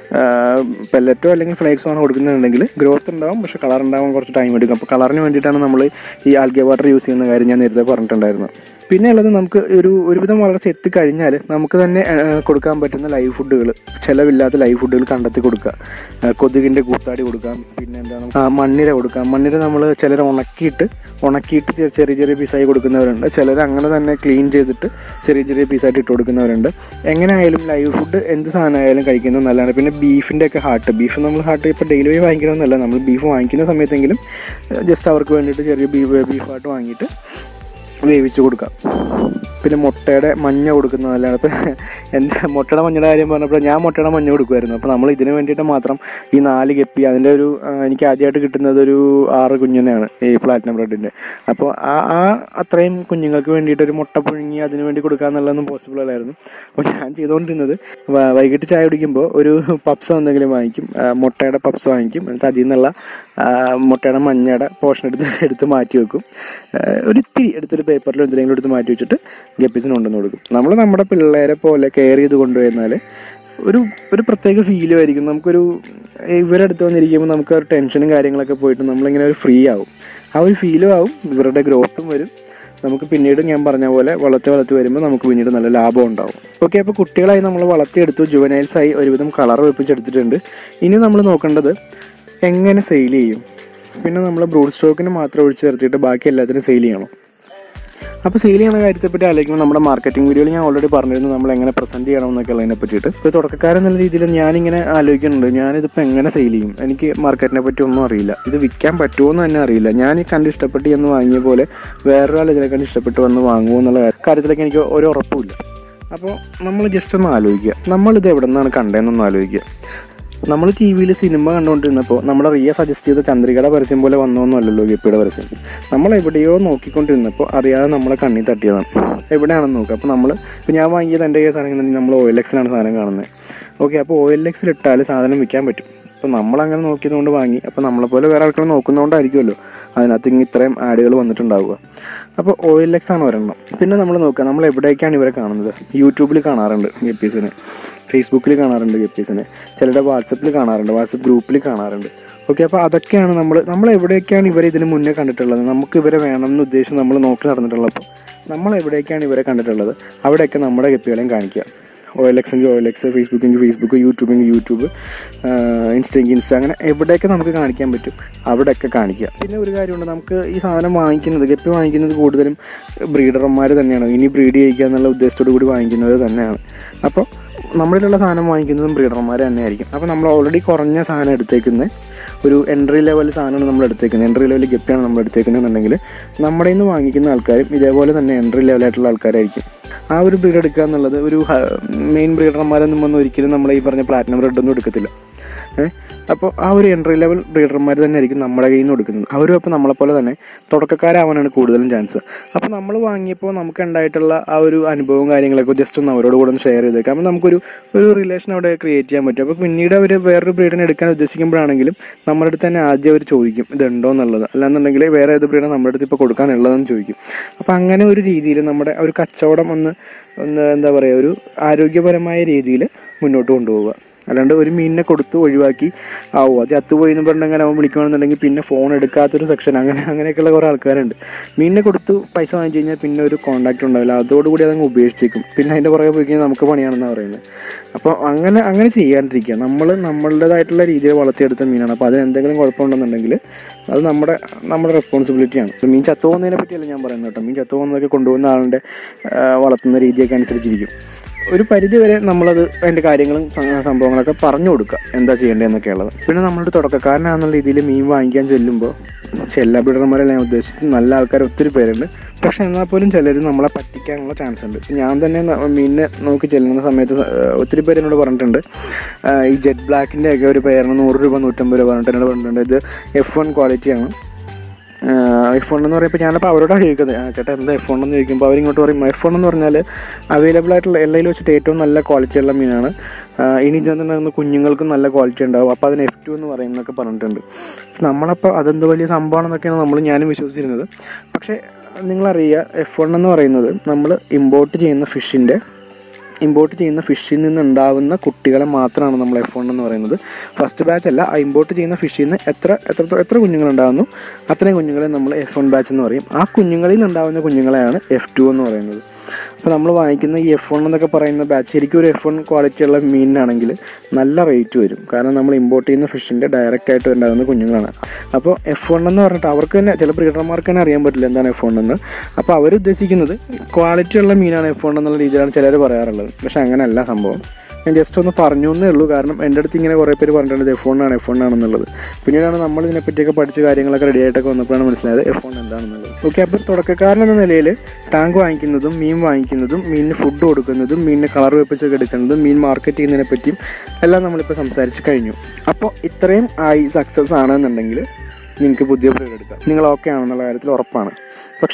പെല്ലറ്റോ അല്ലെങ്കിൽ ഫ്ലേക്സോ ആണ് കൊടുക്കുന്നുണ്ടെങ്കിൽ ഗ്രോത്ത് ഉണ്ടാവും പക്ഷെ കളർ ഉണ്ടാവാൻ കുറച്ച് ടൈം എടുക്കും അപ്പോൾ കളറിന് വേണ്ടിയിട്ടാണ് നമ്മൾ ഈ ആൽഗേ വാട്ടർ യൂസ് ചെയ്യുന്ന കാര്യം ഞാൻ നേരത്തെ പറഞ്ഞിട്ടുണ്ടായിരുന്നു പിന്നെ ഉള്ളത് നമുക്ക് ഒരു ഒരുവിധം വളർച്ച എത്തിക്കഴിഞ്ഞാൽ നമുക്ക് തന്നെ ആ, കൊടുക്കാൻ പറ്റുന്ന ലൈവ് ഫുഡുകൾ ചിലവില്ലാത്ത ലൈവ് ഫുഡുകൾ കണ്ടെത്തി കൊടുക്കുക ആ, കൊതുകിൻ്റെ കൂത്താടി കൊടുക്കാം പിന്നെ എന്താണ് ആ, മണ്ണിര കൊടുക്കാം മണ്ണിര നമ്മൾ ചിലർ ഉണക്കിയിട്ട് ഉണക്കിയിട്ട് ചെ- ചെറിയ ചെറിയ പീസായി കൊടുക്കുന്നവരുണ്ട് ചിലർ അങ്ങനെ തന്നെ ക്ലീൻ ചെയ്തിട്ട് ചെറിയ ചെറിയ പീസായിട്ട് ഇട്ട് കൊടുക്കുന്നവരുണ്ട് എങ്ങനെ ആയാലും ലൈവ് ഫുഡ് എന്ത് സാധനമായാലും കഴിക്കുന്നത് നല്ലതാണ് പിന്നെ ബീഫിൻ്റെ ഒക്കെ ഹാർട്ട് ബീഫ് നമ്മൾ ഹാർട്ട് ഇപ്പോൾ ഡെയിലി പോയി വാങ്ങിക്കണമെന്നല്ല നമ്മൾ ബീഫ് വാങ്ങിക്കുന്ന സമയത്തെങ്കിലും ജസ്റ്റ് അവർക്ക് വേണ്ടിയിട്ട് ചെറിയ ബീഫ് ബീഫ് ഹാർട്ട് വാങ്ങിയിട്ട് വേവിച്ച് കൊടുക്കാം പിന്നെ മുട്ടയുടെ മഞ്ഞ കൊടുക്കുന്നത് നല്ലതാണ് ഇപ്പം എൻ്റെ മുട്ടയുടെ മഞ്ഞയുടെ കാര്യം പറഞ്ഞപ്പോൾ ഞാൻ മുട്ടയുടെ മഞ്ഞ കൊടുക്കുമായിരുന്നു അപ്പോൾ നമ്മൾ ഇതിന് വേണ്ടിയിട്ട് മാത്രം ഈ നാല് ഗപ്പി അതിൻ്റെ ഒരു ആ, എനിക്ക് ആദ്യമായിട്ട് കിട്ടുന്നത് ഒരു ആറ് കുഞ്ഞിനെയാണ് ഈ പ്ലാറ്റിനം ബ്രെഡിൻ്റെ അപ്പോൾ ആ ആ അത്രയും കുഞ്ഞുങ്ങൾക്ക് വേണ്ടിയിട്ട് ഒരു മുട്ട പുഴുങ്ങി അതിന് വേണ്ടി കൊടുക്കുക എന്നുള്ളതൊന്നും പോസിബിൾ അല്ലായിരുന്നു അപ്പോൾ ഞാൻ ചെയ്തുകൊണ്ടിരുന്നത് വ- വൈകിട്ട് ചായ കുടിക്കുമ്പോൾ ഒരു പപ്സോ എന്തെങ്കിലും വാങ്ങിക്കും ആ, മുട്ടയുടെ പപ്സ് വാങ്ങിക്കും എന്നിട്ട് അതിൽ നിന്നുള്ള ആ, മുട്ടയുടെ മഞ്ഞയുടെ പോർഷൻ എടുത്ത് എടുത്ത് മാറ്റി വെക്കും ആ, ഒരു ഇത്തിരി എടുത്തൊരു പേപ്പറിൽ എന്തെങ്കിലും എടുത്ത് മാറ്റി വെച്ചിട്ട് ഗപ്പീസിന് കൊണ്ടുവന്ന് കൊടുക്കും നമ്മൾ നമ്മുടെ പിള്ളേരെ പോലെ കെയർ ചെയ്ത് കൊണ്ടുവന്നാൽ ഒരു ഒരു പ്രത്യേക ഫീലും ആയിരിക്കും നമുക്കൊരു ഇവരുടെ അടുത്ത് വന്നിരിക്കുമ്പോൾ നമുക്ക് ഒരു ടെൻഷനും കാര്യങ്ങളൊക്കെ പോയിട്ട് നമ്മളിങ്ങനെ ഒരു ഫ്രീ ആവും ആ ഒരു ഫീലും ആവും ഇവരുടെ ഗ്രോത്തും വരും നമുക്ക് പിന്നീട് ഞാൻ പറഞ്ഞ പോലെ വളർത്തി വളർത്തി വരുമ്പോൾ നമുക്ക് പിന്നീട് നല്ല ലാഭം ഉണ്ടാവും ഓക്കെ അപ്പോൾ കുട്ടികളായി നമ്മൾ വളർത്തിയെടുത്തു ജുവനൈൽസായി ഒരുവിധം കളർ വെപ്പിച്ചെടുത്തിട്ടുണ്ട് ഇനി നമ്മൾ നോക്കേണ്ടത് എങ്ങനെ സെയിൽ ചെയ്യും പിന്നെ നമ്മൾ ബ്രൂഡ് സ്റ്റോക്കിന് മാത്രം ഒഴിച്ചു ചേർത്തിട്ട് ബാക്കി എല്ലാത്തിനും സെയിൽ ചെയ്യണം അപ്പോൾ സെയിൽ ചെയ്യുന്ന കാര്യത്തെപ്പറ്റി ആലോചിക്കുമ്പോൾ നമ്മുടെ മാർക്കറ്റിംഗ് വീഡിയോയിൽ ഞാൻ ഓൾറെഡി പറഞ്ഞിരുന്നു നമ്മൾ എങ്ങനെ പ്രസൻറ്റ് ചെയ്യണം എന്നൊക്കെ ഉള്ളതിനെ പറ്റിയിട്ട് ഒരു തുടക്കക്കാരൻ എന്നുള്ള രീതിയിൽ ഞാനിങ്ങനെ ആലോചിക്കുന്നുണ്ട് ഞാനിതിപ്പോൾ എങ്ങനെ സെയിൽ ചെയ്യും എനിക്ക് മാർക്കറ്റിനെ പറ്റി ഒന്നും അറിയില്ല ഇത് വിൽക്കാൻ പറ്റുമോ എന്ന് തന്നെ അറിയില്ല ഞാൻ ഈ കണ്ട് ഇഷ്ടപ്പെട്ട് എന്ന് വാങ്ങിയ പോലെ വേറൊരാൾ ഇതിനെ കണ്ട് ഇഷ്ടപ്പെട്ട് വന്ന് വാങ്ങുമോ എന്നുള്ള കാര്യത്തിലേക്ക് എനിക്ക് ഒരു ഉറപ്പുമില്ല അപ്പോൾ നമ്മൾ ജസ്റ്റ് ഒന്ന് ആലോചിക്കുക നമ്മളിത് എവിടെ നിന്നാണ് കണ്ടതെന്നൊന്ന് ആലോചിക്കുക നമ്മൾ ടി വിയിൽ സിനിമ കണ്ടുകൊണ്ടിരുന്നപ്പോൾ നമ്മുടെ റിയ സജസ്റ്റ് ചെയ്ത ചന്ദ്രികയുടെ പരസ്യം പോലെ വന്നോന്നല്ലല്ലോ ഗപ്പിയുടെ പരസ്യം നമ്മൾ എവിടെയോ നോക്കിക്കൊണ്ടിരുന്നപ്പോൾ അറിയാതെ നമ്മളെ കണ്ണി തട്ടിയതാണ് എവിടെയാണെന്ന് നോക്കുക അപ്പോൾ നമ്മൾ ഇപ്പോൾ ഞാൻ വാങ്ങിയത് എൻ്റെ കേസ് ആണെങ്കിൽ നമ്മൾ ഒ എൽ എക്സിലാണ് സാധനം കാണുന്നത് ഓക്കെ അപ്പോൾ ഒ എൽ എക്സിൽ ഇട്ടാൽ സാധനം വിൽക്കാൻ പറ്റും അപ്പോൾ നമ്മളങ്ങനെ നോക്കിയതുകൊണ്ട് വാങ്ങി അപ്പോൾ നമ്മളെപ്പോലെ വേറെ ആൾക്കാർ നോക്കുന്നതുകൊണ്ടായിരിക്കുമല്ലോ അതിനകത്ത് ഇങ്ങനെ ഇത്രയും ആഡുകൾ വന്നിട്ടുണ്ടാവുക അപ്പോൾ ഒ എൽ എക്സ് ആണ് ഒരെണ്ണം പിന്നെ നമ്മൾ നോക്കുക നമ്മൾ എവിടേക്കാണ് ഇവരെ കാണുന്നത് യൂട്യൂബിൽ കാണാറുണ്ട് ഗപ്പീസിനെ ഫേസ്ബുക്കിൽ കാണാറുണ്ട് ഗപ്പീസിനെ ചിലരുടെ വാട്സപ്പിൽ കാണാറുണ്ട് വാട്സപ്പ് ഗ്രൂപ്പിൽ കാണാറുണ്ട് ഓക്കെ അപ്പോൾ അതൊക്കെയാണ് നമ്മൾ നമ്മൾ എവിടെയൊക്കെയാണ് ഇവരെ ഇതിന് മുന്നേ കണ്ടിട്ടുള്ളത് നമുക്ക് ഇവരെ വേണമെന്ന് ഉദ്ദേശിച്ച് നമ്മൾ നോക്കി നടന്നിട്ടുള്ളപ്പോൾ നമ്മൾ എവിടേക്കാണ് ഇവരെ കണ്ടിട്ടുള്ളത് അവിടെയൊക്കെ നമ്മുടെ ഗപ്പികളെയും കാണിക്കുക ഒ എൽ എക്സ് എങ്കിൽ ഒ എൽ എക്സ് ഫേസ്ബുക്കെങ്കിൽ ഫേസ്ബുക്ക് യൂട്യൂബെങ്കിൽ യൂട്യൂബ് ഇൻസ്റ്റെങ്കിൽ ഇൻസ്റ്റ അങ്ങനെ എവിടെയൊക്കെ നമുക്ക് കാണിക്കാൻ പറ്റും അവിടെയൊക്കെ കാണിക്കുക പിന്നെ ഒരു കാര്യമുണ്ട് നമുക്ക് ഈ സാധനം വാങ്ങിക്കുന്നത് ഗപ്പി വാങ്ങിക്കുന്നത് കൂടുതലും ബ്രീഡർമാർ തന്നെയാണ് ഇനി ബ്രീഡ് ചെയ്യിക്കുക എന്നുള്ള ഉദ്ദേശത്തോടു കൂടി വാങ്ങിക്കുന്നവർ തന്നെയാണ് അപ്പോൾ നമ്മളിലുള്ള സാധനം വാങ്ങിക്കുന്നതും ബ്രീഡർമാർ തന്നെയായിരിക്കും അപ്പോൾ നമ്മൾ ഓൾറെഡി കുറഞ്ഞ സാധനം എടുത്തേക്കുന്നത് ഒരു എൻട്രി ലെവൽ സാധനമാണ് നമ്മൾ എടുത്തേക്കുന്നത് എൻട്രി ലെവൽ ഗപ്പിയാണ് നമ്മൾ എടുത്തേക്കുന്നതെന്നുണ്ടെങ്കിൽ നമ്മുടെ നിന്ന് വാങ്ങിക്കുന്ന ആൾക്കാരും ഇതേപോലെ തന്നെ എൻട്രി ലെവലായിട്ടുള്ള ആൾക്കാരായിരിക്കും ആ ഒരു ബ്രീഡ് എടുക്കുക എന്നുള്ളത് ഒരു മെയിൻ ബ്രീഡർമാരൊന്നും വന്ന് ഒരിക്കലും നമ്മൾ ഈ പറഞ്ഞ പ്ലാറ്റിനം റെഡൊന്നും എടുക്കത്തില്ല ഏഹ് അപ്പോൾ ആ ഒരു എൻട്രി ലെവൽ ബ്രീഡർമാർ തന്നെ ആയിരിക്കും നമ്മുടെ കയ്യിൽ നിന്ന് കൊടുക്കുന്നത് അവരും അപ്പോൾ നമ്മളെപ്പോലെ തന്നെ തുടക്കക്കാരാവാനാണ് കൂടുതലും ചാൻസ് അപ്പോൾ നമ്മൾ വാങ്ങിയപ്പോൾ നമുക്ക് ഉണ്ടായിട്ടുള്ള ആ ഒരു അനുഭവവും കാര്യങ്ങളൊക്കെ ജസ്റ്റ് ഒന്ന് അവരോട് കൂടെ ഒന്ന് ഷെയർ ചെയ്തേക്കാം അപ്പോൾ നമുക്കൊരു ഒരു റിലേഷൻ അവിടെ ക്രിയേറ്റ് ചെയ്യാൻ പറ്റും അപ്പോൾ പിന്നീട് അവർ വേറൊരു ബ്രീഡിനെ എടുക്കാൻ ഉദ്ദേശിക്കുമ്പോഴാണെങ്കിലും നമ്മുടെ അടുത്ത് തന്നെ ആദ്യം അവർ ചോദിക്കും ഇതുണ്ടോ എന്നുള്ളത് അല്ലാന്നുണ്ടെങ്കിൽ വേറെ ഏത് ബ്രീഡാണ് നമ്മുടെ അടുത്ത് ഇപ്പോൾ കൊടുക്കാനുള്ളതെന്ന് ചോദിക്കും അപ്പോൾ അങ്ങനെ ഒരു രീതിയിൽ നമ്മുടെ ഒരു കച്ചവടം ഒന്ന് ഒന്ന് എന്താ പറയുക ഒരു ആരോഗ്യപരമായ രീതിയിൽ മുന്നോട്ട് കൊണ്ടുപോവുക അല്ലാണ്ട് ഒരു മീനിനെ കൊടുത്ത് ഒഴിവാക്കി ആവോ അത് ചത്തുപോയി എന്ന് പറഞ്ഞിട്ട് അവൻ വിളിക്കുകയാണെന്നുണ്ടെങ്കിൽ പിന്നെ ഫോൺ എടുക്കാത്തൊരു സെക്ഷൻ അങ്ങനെ അങ്ങനെയൊക്കെയുള്ള കുറേ ആൾക്കാരുണ്ട് മീനിനെ കൊടുത്ത് പൈസ വാങ്ങിച്ചു കഴിഞ്ഞാൽ പിന്നെ ഒരു കോൺടാക്റ്റ് ഉണ്ടാവില്ല അതോടുകൂടി അതങ്ങ് ഉപേക്ഷിച്ചേക്കും പിന്നെ അതിൻ്റെ പുറകെ പോയി കഴിഞ്ഞാൽ നമുക്ക് പണിയാണെന്നാണ് പറയുന്നത് അപ്പോൾ അങ്ങനെ അങ്ങനെ ചെയ്യാണ്ടിരിക്കുക നമ്മൾ നമ്മളുടേതായിട്ടുള്ള രീതിയിൽ വളർത്തിയെടുത്ത മീനാണ് അപ്പോൾ അതിന് എന്തെങ്കിലും കുഴപ്പമുണ്ടെന്നുണ്ടെങ്കിൽ അത് നമ്മുടെ നമ്മുടെ റെസ്പോൺസിബിലിറ്റിയാണ് ഇപ്പോൾ മീൻ ചത്തു പോകുന്നതിനെ പറ്റിയല്ല ഞാൻ പറയുന്നത് കേട്ടോ മീൻ ചത്തു പോകുന്നതൊക്കെ കൊണ്ടുപോകുന്ന ആളുടെ ആ, വളർത്തുന്ന രീതിയൊക്കെ അനുസരിച്ചിരിക്കും ഒരു പരിധി വരെ നമ്മളത് അതിൻ്റെ കാര്യങ്ങളും സ- സംഭവങ്ങളൊക്കെ പറഞ്ഞു കൊടുക്കുക എന്താ ചെയ്യേണ്ടതെന്നൊക്കെ ഉള്ളത് പിന്നെ നമ്മളൊരു തുടക്കക്കാരനാണെന്നുള്ള രീതിയിൽ മീൻ വാങ്ങിക്കാൻ ചെല്ലുമ്പോൾ പക്ഷെ എല്ലാ ബ്രീഡർമാരെ ഞാൻ ഉദ്ദേശിച്ചത് നല്ല ആൾക്കാർ ഒത്തിരി പേരുണ്ട് പക്ഷെ എന്നാൽ പോലും ചിലർ നമ്മളെ പറ്റിക്കാനുള്ള ചാൻസ് ഉണ്ട് ഇപ്പം ഞാൻ തന്നെ ന- മീനിനെ നോക്കി ചെല്ലുന്ന സമയത്ത് സ- ഒത്തിരി പേര് എന്നോട് പറഞ്ഞിട്ടുണ്ട് ആ, ഈ ജെറ്റ് ബ്ലാക്കിൻ്റെ ഒക്കെ ഒരു പേരിന് നൂറ് രൂപ നൂറ്റമ്പത് രൂപ പറഞ്ഞിട്ട് എന്നോട് പറഞ്ഞിട്ടുണ്ട് ഇത് എഫ് വൺ ക്വാളിറ്റിയാണ് എഫ് വൺ എന്ന് പറയുമ്പോൾ ഞാനപ്പോൾ അവരോടാണ് ചോദിക്കുന്നത് "ആ, ചേട്ടാ എന്താ എഫ് വൺ എന്ന് ചോദിക്കുമ്പോൾ അവരിങ്ങോട്ട് പറയും എഫ് വൺ എന്ന് പറഞ്ഞാൽ അവൈലബിൾ ആയിട്ടുള്ള എല്ലയിൽ വെച്ചിട്ട് ഏറ്റവും നല്ല ക്വാളിറ്റി ഉള്ള മീനാണ് ആ, ഇനി ചെന്നിട്ടുണ്ടെങ്കിൽ കുഞ്ഞുങ്ങൾക്കും നല്ല ക്വാളിറ്റി ഉണ്ടാവും അപ്പോൾ അതിന് എഫ് ടു എന്ന് പറയും എന്നൊക്കെ പറഞ്ഞിട്ടുണ്ട് നമ്മളപ്പോൾ അതെന്ത് വലിയ സംഭവമാണെന്നൊക്കെയാണ് നമ്മൾ ഞാനും വിശ്വസിച്ചിരുന്നത് പക്ഷേ നിങ്ങളറിയുക എഫ് വൺ എന്ന് പറയുന്നത് നമ്മൾ ഇമ്പോർട്ട് ചെയ്യുന്ന ഫിഷിൻ്റെ ഇമ്പോർട്ട് ചെയ്യുന്ന ഫിഷിൽ നിന്ന് ഉണ്ടാവുന്ന കുട്ടികളെ മാത്രമാണ് നമ്മൾ എഫ് വൺ എന്ന് പറയുന്നത് ഫസ്റ്റ് ബാച്ച് അല്ല ആ ഇമ്പോർട്ട് ചെയ്യുന്ന ഫിഷിൽ നിന്ന് എത്ര എത്ര എത്ര കുഞ്ഞുങ്ങളുണ്ടാകുന്നു അത്രയും കുഞ്ഞുങ്ങളെ നമ്മൾ എഫ് വൺ ബാച്ച് എന്ന് പറയും ആ കുഞ്ഞുങ്ങളിൽ നിന്നുണ്ടാവുന്ന കുഞ്ഞുങ്ങളെയാണ് എഫ് ടു എന്ന് പറയുന്നത് അപ്പോൾ നമ്മൾ വാങ്ങിക്കുന്ന ഈ എഫ് വൺ എന്നൊക്കെ പറയുന്ന ബാച്ച് ശരിക്കും ഒരു എഫ് വൺ ക്വാളിറ്റി ഉള്ള മീനിനാണെങ്കിൽ നല്ല റേറ്റ് വരും കാരണം നമ്മൾ ഇമ്പോർട്ട് ചെയ്യുന്ന ഫിഷിൻ്റെ ഡയറക്റ്റ് ആയിട്ട് ഉണ്ടാകുന്ന കുഞ്ഞുങ്ങളാണ് അപ്പോൾ എഫ് വൺ എന്ന് പറഞ്ഞിട്ട് അവർക്ക് തന്നെ ചില ബ്രീഡർമാർക്ക് തന്നെ അറിയാൻ പറ്റില്ല എന്താണ് എഫ് വൺ എന്ന് അപ്പോൾ അവർ ഉദ്ദേശിക്കുന്നത് ക്വാളിറ്റി ഉള്ള മീനാണ് എഫ് വൺ എന്നുള്ള രീതിയിലാണ് ചിലർ പറയാറുള്ളത് പക്ഷേ അങ്ങനെയല്ല സംഭവം ഞാൻ ജസ്റ്റ് ഒന്ന് പറഞ്ഞു എന്നേ ഉള്ളൂ കാരണം എൻ്റെ അടുത്ത് ഇങ്ങനെ കുറേ പേര് പറഞ്ഞിട്ടുണ്ട് എഫ് വൺ ആണ് എഫ് വൺ ആണെന്നുള്ളത് പിന്നീടാണ് നമ്മൾ ഇതിനെപ്പറ്റിയൊക്കെ പഠിച്ച കാര്യങ്ങളൊക്കെ റെഡി ആയിട്ടൊക്കെ വന്നപ്പോഴാണ് മനസ്സിലായത് എഫ് വൺ എന്താണെന്നുള്ളത് ഓക്കെ അപ്പോൾ തുടക്കക്കാരൻ എന്ന നിലയിൽ ടാങ്ക് വാങ്ങിക്കുന്നതും മീൻ വാങ്ങിക്കുന്നതും മീനിന് ഫുഡ് കൊടുക്കുന്നതും മീനിന് കളർ വെപ്പിച്ചൊക്കെ എടുക്കുന്നതും മീൻ മാർക്കറ്റ് ചെയ്യുന്നതിനെ പറ്റിയും എല്ലാം നമ്മളിപ്പോൾ സംസാരിച്ച് കഴിഞ്ഞു അപ്പോൾ ഇത്രയും ആയി സക്സസ് ആണെന്നുണ്ടെങ്കിൽ നിങ്ങൾക്ക് പുതിയ ബ്രീഡ് എടുക്കാം നിങ്ങൾ ഓക്കെ ആണെന്നുള്ള കാര്യത്തിൽ ഉറപ്പാണ് പക്ഷേ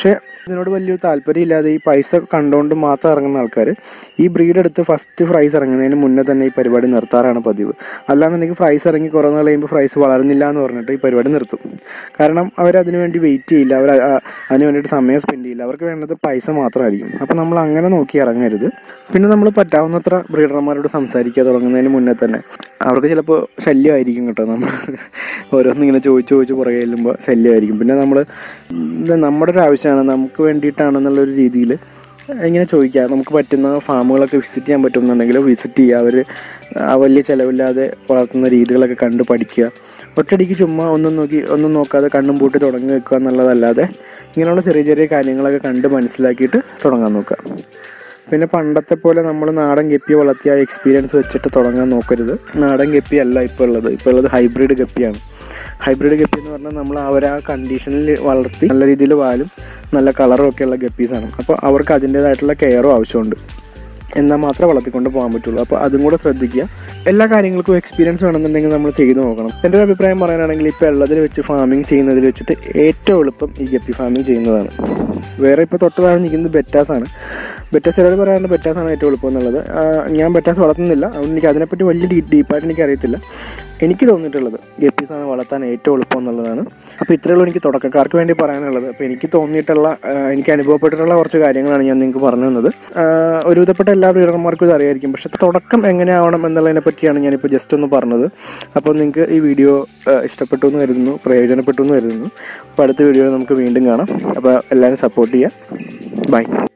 ഇതിനോട് വലിയൊരു താല്പര്യമില്ലാതെ ഈ പൈസ കണ്ടുകൊണ്ട് മാത്രം ഇറങ്ങുന്ന ആൾക്കാർ ഈ ബ്രീഡ് എടുത്ത് ഫസ്റ്റ് പ്രൈസ് ഇറങ്ങുന്നതിന് മുന്നേ തന്നെ ഈ പരിപാടി നിർത്താറാണ് പതിവ് അല്ലാന്നുണ്ടെങ്കിൽ പ്രൈസ് ഇറങ്ങി കുറേ നാൾ കഴിയുമ്പോൾ പ്രൈസ് വളരുന്നില്ല എന്ന് പറഞ്ഞിട്ട് ഈ പരിപാടി നിർത്തും കാരണം അവർ അതിനു വേണ്ടി വെയിറ്റ് ചെയ്യില്ല അവർ അതിന് വേണ്ടിയിട്ട് സമയം സ്പെൻഡ് ചെയ്യില്ല അവർക്ക് വേണ്ടത് പൈസ മാത്രമായിരിക്കും അപ്പോൾ നമ്മൾ അങ്ങനെ നോക്കി ഇറങ്ങരുത് പിന്നെ നമ്മൾ പറ്റാവുന്നത്ര ബ്രീഡർമാരോട് സംസാരിക്കുക തുടങ്ങുന്നതിന് മുന്നേ തന്നെ അവർക്ക് ചിലപ്പോൾ ശല്യമായിരിക്കും കേട്ടോ നമ്മൾ ഓരോന്നിങ്ങനെ ചോദിച്ച് ചോദിച്ച് പുറകെ ചെല്ലുമ്പോൾ ശല്യമായിരിക്കും പിന്നെ നമ്മൾ ഇത് നമ്മുടെ ഒരു ആവശ്യമാണ് നമുക്ക് വേണ്ടിയിട്ടാണെന്നുള്ളൊരു രീതിയിൽ ഇങ്ങനെ ചോദിക്കുക നമുക്ക് പറ്റുന്ന ഫാമുകളൊക്കെ വിസിറ്റ് ചെയ്യാൻ പറ്റുമെന്നുണ്ടെങ്കിൽ വിസിറ്റ് ചെയ്യുക അവർ ആ വലിയ ചിലവില്ലാതെ വളർത്തുന്ന രീതികളൊക്കെ കണ്ട് പഠിക്കുക ഒറ്റയടിക്ക് ചുമ്മാ ഒന്നും നോക്കി ഒന്നും നോക്കാതെ കണ്ണും പൂട്ടി തുടങ്ങി വെക്കുക എന്നുള്ളതല്ലാതെ ഇങ്ങനെയുള്ള ചെറിയ ചെറിയ കാര്യങ്ങളൊക്കെ കണ്ട് മനസ്സിലാക്കിയിട്ട് തുടങ്ങാൻ നോക്കുക പിന്നെ പണ്ടത്തെ പോലെ നമ്മൾ നാടൻ ഗപ്പി വളർത്തിയ ആ എക്സ്പീരിയൻസ് വെച്ചിട്ട് തുടങ്ങാൻ നോക്കരുത് നാടൻ ഗപ്പി അല്ല ഇപ്പോൾ ഉള്ളത് ഇപ്പോൾ ഉള്ളത് ഹൈബ്രിഡ് ഗപ്പിയാണ് ഹൈബ്രിഡ് ഗപ്പി എന്ന് പറഞ്ഞാൽ നമ്മൾ അവർ ആ കണ്ടീഷനിൽ വളർത്തി നല്ല രീതിയിൽ വാലും നല്ല കളറും ഒക്കെയുള്ള ഗപ്പീസാണ് അപ്പോൾ അവർക്ക് അതിൻ്റേതായിട്ടുള്ള കെയറും ആവശ്യമുണ്ട് എന്നാൽ മാത്രമേ വളർത്തിക്കൊണ്ട് പോകാൻ പറ്റുള്ളൂ അപ്പോൾ അതും കൂടെ ശ്രദ്ധിക്കുക എല്ലാ കാര്യങ്ങൾക്കും എക്സ്പീരിയൻസ് വേണമെന്നുണ്ടെങ്കിൽ നമ്മൾ ചെയ്തു നോക്കണം എൻ്റെ ഒരു അഭിപ്രായം പറയാനാണെങ്കിൽ ഇപ്പോൾ ഉള്ളതിൽ വെച്ച് ഫാമിംഗ് ചെയ്യുന്നതിൽ വെച്ചിട്ട് ഏറ്റവും എളുപ്പം ഈ ഗപ്പി ഫാമിംഗ് ചെയ്യുന്നതാണ് വേറെ ഇപ്പോൾ തൊട്ട് താഴെ നിൽക്കുന്നത് ബെറ്റാസാണ് ബെറ്റാസ് ചിലർ പറയാറുണ്ട് ബെറ്റാസാണ് ഏറ്റവും എളുപ്പം എന്നുള്ളത് ആ, ഞാൻ ബെറ്റാസ് വളർത്തുന്നില്ല അതുകൊണ്ട് എനിക്ക് അതിനെപ്പറ്റി വലിയ ഡീ ഡീപ്പായിട്ട് എനിക്ക് അറിയത്തില്ല എനിക്ക് തോന്നിയിട്ടുള്ളത് ഗപ്പീസാണ് വളർത്താൻ ഏറ്റവും എളുപ്പം എന്നുള്ളതാണ് അപ്പോൾ ഇത്രയേ ഉള്ളൂ എനിക്ക് തുടക്കക്കാർക്ക് വേണ്ടി പറയാനുള്ളത് അപ്പോൾ എനിക്ക് തോന്നിയിട്ടുള്ള ആ, എനിക്ക് അനുഭവപ്പെട്ടിട്ടുള്ള കുറച്ച് കാര്യങ്ങളാണ് ഞാൻ നിങ്ങൾക്ക് പറഞ്ഞു തന്നത് ആ, ഒരുവിധപ്പെട്ട എല്ലാ ബ്രീഡർമാർക്കും ഇത് അറിയായിരിക്കും പക്ഷെ തുടക്കം എങ്ങനെയാവണം എന്നുള്ളതിനെ പറ്റിയാണ് ഞാനിപ്പോൾ ജസ്റ്റ് ഒന്ന് പറഞ്ഞത് അപ്പോൾ നിങ്ങൾക്ക് ഈ വീഡിയോ ആ, ഇഷ്ടപ്പെട്ടു എന്ന് കരുതുന്നു പ്രയോജനപ്പെട്ടു എന്ന് കരുതുന്നു അപ്പോൾ അടുത്ത വീഡിയോയിൽ നമുക്ക് വീണ്ടും കാണാം അപ്പോൾ എല്ലാവരും സപ്പോർട്ട് ചെയ്യുക ബൈ